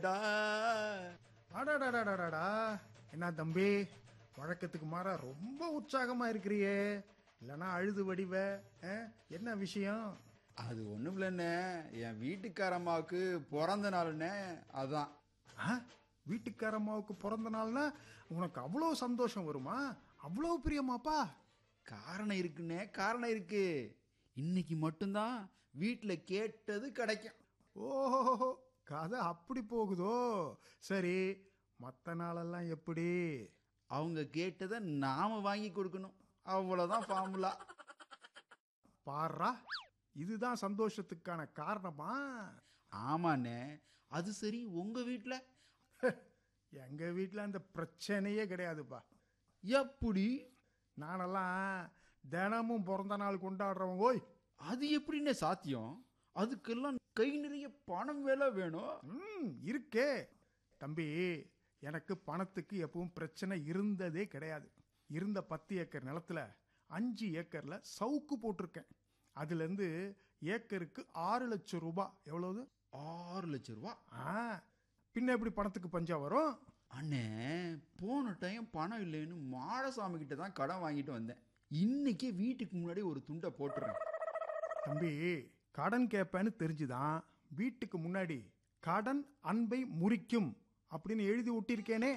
டா. அடடடடடடா என்ன தம்பி வழக்கத்துக்கு மாறா ரொம்ப உற்சாகமா இருக்கிறியே இல்லனா அழுது வடிவ ஆ? என்ன விஷயம் அது ஒண்ணும் இல்லைண்ணே என் வீட்டுக்காரம்மாவுக்கு பிறந்த நாளுண்ணே அதான் ஆ? வீட்டுக்கார அம்மாவுக்கு பிறந்த நாள்னா உனக்கு அவ்வளோ சந்தோஷம் வருமா அவ்வளோ பிரியமாப்பா காரணம் இருக்குண்ணே காரணம் இருக்கு இன்னைக்கு மட்டும்தான் வீட்டுல கேட்டது கிடைக்கும் ஓஹோ கதை அப்படி போகுதோ சரி மற்ற நாளெல்லாம் எப்படி அவங்க கேட்டதை நாம வாங்கி கொடுக்கணும் அவ்வளவுதான் ஃபார்முலா பாருடா இதுதான் சந்தோஷத்துக்கான காரணமா ஆமாண்ணே அது சரி உங்க வீட்டுல எங்க வீட்டில் அந்த பிரச்சனையே கிடையாதுப்பா எப்படி நானெல்லாம் தினமும் பிறந்த நாள் கொண்டாடுறவன் ஓய் அது எப்படிண்ணே சாத்தியம் அதுக்கெல்லாம் கை நிறைய பணம் வேலை வேணும் ம் இருக்கே தம்பி எனக்கு பணத்துக்கு எப்பவும் பிரச்சனை இருந்ததே கிடையாது இருந்த பத்து ஏக்கர் நிலத்துல அஞ்சு ஏக்கர்ல சவுக்கு போட்டிருக்கேன் அதுலேருந்து ஏக்கருக்கு ஆறு லட்சம் ரூபாய் எவ்வளவு ஆறு லட்சம் ரூபா ஆ பின்ன எப்படி பணத்துக்கு பஞ்சம் வரும் அண்ணே போன டைம் பணம் இல்லைன்னு மாடசாமி கிட்ட தான் கடன் வாங்கிட்டு வந்தேன் இன்னைக்கே வீட்டுக்கு முன்னாடி ஒரு துண்டை போட்டுறேன் தம்பி கடன் கேட்பேன்னு தெரிஞ்சுதான் வீட்டுக்கு முன்னாடி கடன் அன்பை முறிக்கும் அப்படின்னு எழுதி ஒட்டியிருக்கேனே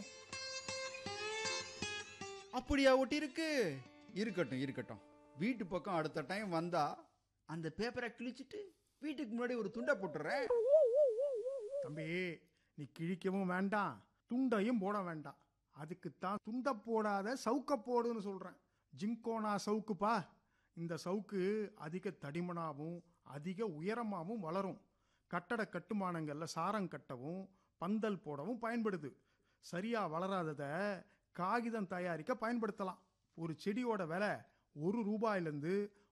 அப்படியா ஒட்டி இருக்கு இருக்கட்டும் இருக்கட்டும் வீட்டு பக்கம் அடுத்த டைம் வந்தா அந்த பேப்பரை கிழிச்சிட்டு வீட்டுக்கு முன்னாடி ஒரு துண்டை போட்டுறேன் தம்பி நீ கிழிக்கவும் வேண்டாம் துண்டையும் போட வேண்டாம் அதுக்குத்தான் துண்டை போடாத சவுக்க போடுன்னு சொல்றேன் ஜிங்கோனா சவுக்குப்பா இந்த சவுக்கு அதிக தடிமனாகவும் அதிக உயரமாகவும் வளரும் கட்டட கட்டுமானங்கள்ல சாரம் கட்டவும் பந்தல் போடவும் பயன்படுது சரியா வளராததை காகிதம் தயாரிக்க பயன்படுத்தலாம் ஒரு செடியோட விலை ஒரு ரூபாயிலிருந்து